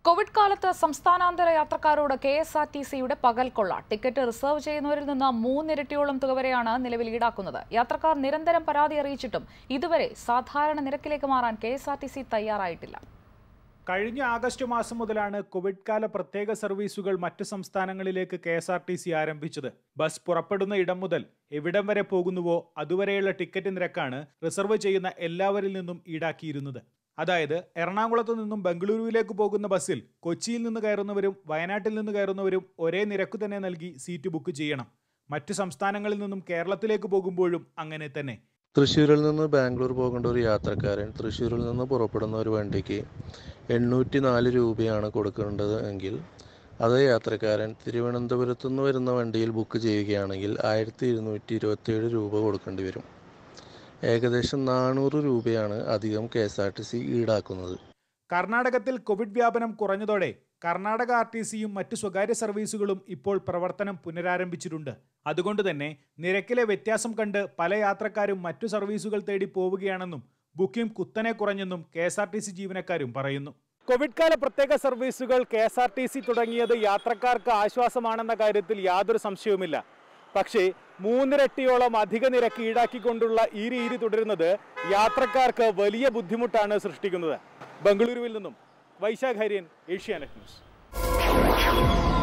Covid കാലത്ത് സംസ്ഥാനാന്തര യാത്രക്കാരോട് കെ എസ് ആർ ടി സിയുടെ പകൽക്കൊള്ള ടിക്കറ്റ് റിസർവ് ചെയ്യുന്നവരിൽ നിന്ന് മൂന്നിരട്ടിയോളം തുക വരെയാണ് നിലവിൽ ഈടാക്കുന്നത് യാത്രക്കാർ നിരന്തരം പരാതി അറിയിച്ചിട്ടും ഇതുവരെ സാധാരണ നിരക്കിലേക്ക് മാറാൻ K S R T C തയ്യാറായിട്ടില്ല കഴിഞ്ഞ ആഗസ്റ്റ് മാസം മുതലാണ് കോവിഡ് കാല പ്രത്യേക സർവീസുകൾ മറ്റ് സംസ്ഥാനങ്ങളിലേക്ക് K S R T C ആരംഭിച്ചത് ബസ് പുറപ്പെടുന്ന ഇടം മുതൽ എവിടം വരെ പോകുന്നുവോ അതുവരെയുള്ള ടിക്കറ്റ് നിരക്കാണ് റിസർവ് ചെയ്യുന്ന എല്ലാവരിൽ നിന്നും ഈടാക്കിയിരുന്നത് അതായത് എറണാകുളത്ത് നിന്നും ബംഗളൂരുവിലേക്ക് പോകുന്ന ബസ്സിൽ കൊച്ചിയിൽ നിന്ന് കയറുന്നവരും വയനാട്ടിൽ നിന്ന് കയറുന്നവരും ഒരേ നിരക്ക് തന്നെ നൽകി സീറ്റ് ബുക്ക് ചെയ്യണം മറ്റ് സംസ്ഥാനങ്ങളിൽ നിന്നും കേരളത്തിലേക്ക് പോകുമ്പോഴും അങ്ങനെ തന്നെ തൃശ്ശൂരിൽ നിന്ന് ബാംഗ്ലൂർ പോകേണ്ട ഒരു യാത്രക്കാരൻ തൃശ്ശൂരിൽ നിന്ന് പുറപ്പെടുന്ന ഒരു വണ്ടിക്ക് എണ്ണൂറ്റി നാല് രൂപയാണ് കൊടുക്കേണ്ടത് എങ്കിൽ അതേ യാത്രക്കാരൻ തിരുവനന്തപുരത്തു നിന്ന് വരുന്ന വണ്ടിയിൽ ബുക്ക് ചെയ്യുകയാണെങ്കിൽ ആയിരത്തി ഇരുന്നൂറ്റി ഇരുപത്തിയേഴ് രൂപ കൊടുക്കേണ്ടി വരും ഏകദേശം നാനൂറ് രൂപയാണ് അധികം K S R T C ഈടാക്കുന്നത് കർണാടകത്തിൽ കോവിഡ് വ്യാപനം കുറഞ്ഞതോടെ കർണാടക ആർ ടി സിയും മറ്റു സ്വകാര്യ സർവീസുകളും ഇപ്പോൾ പ്രവർത്തനം പുനരാരംഭിച്ചിട്ടുണ്ട് അതുകൊണ്ട് തന്നെ നിരക്കിലെ വ്യത്യാസം കണ്ട് പല യാത്രക്കാരും മറ്റു സർവീസുകൾ തേടി പോവുകയാണെന്നും ബുക്കിംഗ് കുത്തനെ കുറഞ്ഞെന്നും K S R T C ജീവനക്കാരും പറയുന്നു കോവിഡ് കാല പ്രത്യേക സർവീസുകൾ K S R T C തുടങ്ങിയത് യാത്രക്കാർക്ക് ആശ്വാസമാണെന്ന കാര്യത്തിൽ യാതൊരു സംശയവുമില്ല പക്ഷേ മൂന്നിരട്ടിയോളം അധിക നിരക്ക് ഈടാക്കിക്കൊണ്ടുള്ള ഈ രീതി തുടരുന്നത് യാത്രക്കാർക്ക് വലിയ ബുദ്ധിമുട്ടാണ് സൃഷ്ടിക്കുന്നത് ബംഗളൂരുവിൽ നിന്നും വൈശാഖ് ഹരിയൻ ഏഷ്യാനെറ്റ് ന്യൂസ്